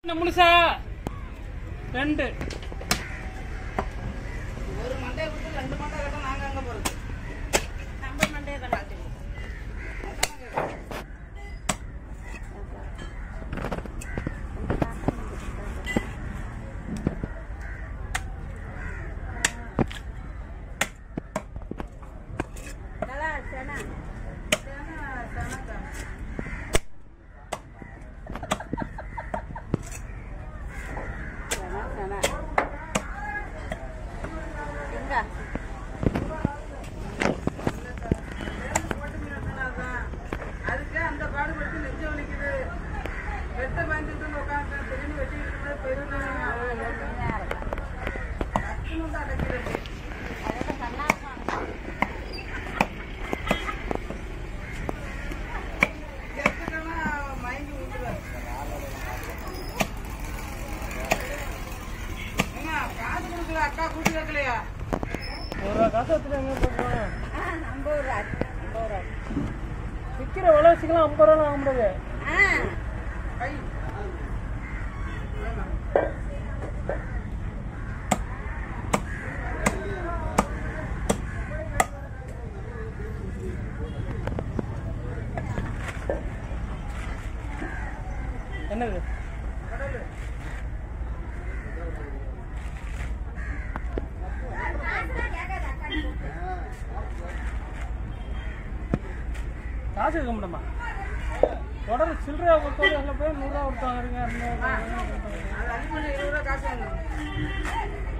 என்ன முழுசா ரெண்டு ஒரு மண்டையை கொடுத்து ரெண்டு மண்டை கட்ட நாங்க அங்க போறது நம்ம மண்டையை கட்டாச்சு நல்லா சேனா சேனா சேனா எங்க அதுக்கு அந்த பாடுபட்டு நெஞ்ச வலிக்குது வெட்ட பயந்துட்டு உட்காந்து திடீர்னு வெட்டிட்டு இருக்கும்போது பெருநாள் டக்குனு வந்து அடைக்கிறது எடுத்துட்டோம்னா மயங்கி விட்டுருவாரு ஏங்க, காசு கொடுக்குற அக்கா கூட்டி வைக்கலையா ஒரு ரூபா காசு எடுத்துட்டு எங்க போடுறோம் ஆ ஐம்பது ரூபா ஐம்பது ரூபா விற்கிற விலைவாசிக்கெல்லாம் ஐம்பது ரூபா வாங்க முடியாது ஆ கை என்னது கடவுள் காசு இருக்க முடியுமா தொடர் சில்லறையா கொடுத்தோம் எல்லாம் போய் நூறுரூவா கொடுத்தாங்க இருங்க அது அனுப்பி இருபது ரூபா காசு வாங்க